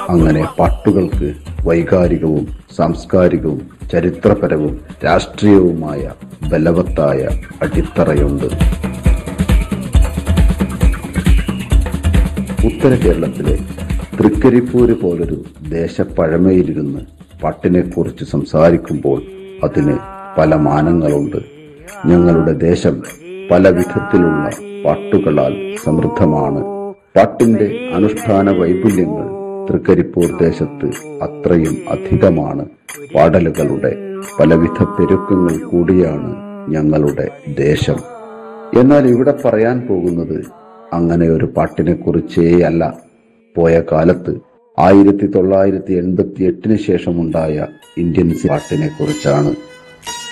അങ്ങനെ പാട്ടുകൾക്ക് വൈകാരികവും സാംസ്കാരികവും ചരിത്രപരവും രാഷ്ട്രീയവുമായ ബലവത്തായ അടിത്തറയുണ്ട് ഉത്തര കേരളത്തിലെ തൃക്കരിപ്പൂര് പോലൊരു ദേശപ്പഴമയിലിരുന്ന് പാട്ടിനെക്കുറിച്ച് സംസാരിക്കുമ്പോൾ അതിന് പല മാനങ്ങളുണ്ട് ഞങ്ങളുടെ ദേശം പല വിധത്തിലുള്ള പാട്ടുകളാൽ സമൃദ്ധമാണ് പാട്ടിന്റെ അനുഷ്ഠാന വൈപുല്യങ്ങൾ തൃക്കരിപ്പൂർ ദേശത്ത് അത്രയും അധികമാണ് പാടലുകളുടെ പലവിധ പെരുക്കങ്ങൾ കൂടിയാണ് ഞങ്ങളുടെ ദേശം എന്നാൽ ഇവിടെ പറയാൻ പോകുന്നത് അങ്ങനെ ഒരു പാട്ടിനെ കുറിച്ചേ അല്ല പോയ കാലത്ത് ആയിരത്തി തൊള്ളായിരത്തി എൺപത്തി എട്ടിന് ശേഷമുണ്ടായ ഇന്ത്യൻ പാട്ടിനെ കുറിച്ചാണ്